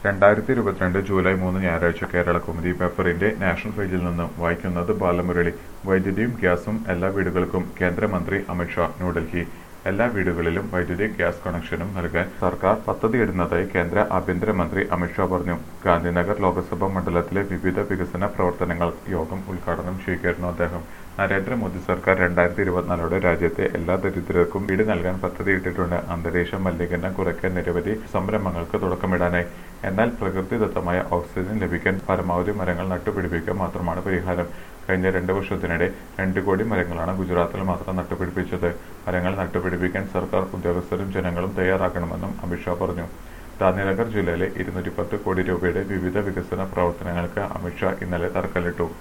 രണ്ടായിരത്തി ഇരുപത്തിരണ്ട് ജൂലൈ മൂന്ന് ഞായറാഴ്ച കേരള കൗമുദി പേപ്പറിന്റെ നാഷണൽ പേജിൽ നിന്നും വായിക്കുന്നത് ബാലമുരളി വൈദ്യുതിയും ഗ്യാസും എല്ലാ വീടുകൾക്കും കേന്ദ്രമന്ത്രി അമിത്ഷാ ന്യൂഡൽഹി എല്ലാ വീടുകളിലും വൈദ്യുതി ഗ്യാസ് കണക്ഷനും നൽകാൻ സർക്കാർ പദ്ധതിയിടുന്നതായി കേന്ദ്ര ആഭ്യന്തരമന്ത്രി അമിത്ഷാ പറഞ്ഞു ഗാന്ധിനഗർ ലോക്സഭാ മണ്ഡലത്തിലെ വിവിധ വികസന പ്രവർത്തനങ്ങൾ യോഗം ഉദ്ഘാടനം ചെയ്യുകയായിരുന്നു അദ്ദേഹം നരേന്ദ്രമോദി സർക്കാർ രണ്ടായിരത്തി ഇരുപത്തിനാലോടെ രാജ്യത്തെ എല്ലാ ദരിദ്രർക്കും വീട് നൽകാൻ പദ്ധതിയിട്ടിട്ടുണ്ട് അന്തരീക്ഷ മലിനീകരണം കുറയ്ക്കാൻ നിരവധി സംരംഭങ്ങൾക്ക് തുടക്കമിടാനായി എന്നാൽ പ്രകൃതിദത്തമായ ഓക്സിജൻ ലഭിക്കാൻ പരമാവധി മരങ്ങൾ നട്ടുപിടിപ്പിക്കുക മാത്രമാണ് പരിഹാരം കഴിഞ്ഞ രണ്ട് വർഷത്തിനിടെ രണ്ട് കോടി മരങ്ങളാണ് ഗുജറാത്തിൽ മാത്രം നട്ടുപിടിപ്പിച്ചത് മരങ്ങൾ നട്ടുപിടിപ്പിക്കാൻ സർക്കാർ ഉദ്യോഗസ്ഥരും ജനങ്ങളും തയ്യാറാകണമെന്നും അമിത്ഷാ പറഞ്ഞു ഗാന്ധിനഗർ ജില്ലയിലെ ഇരുന്നൂറ്റി പത്ത് കോടി രൂപയുടെ വിവിധ വികസന പ്രവർത്തനങ്ങൾക്ക് അമിത്ഷാ ഇന്നലെ തറക്കല്ലിട്ടു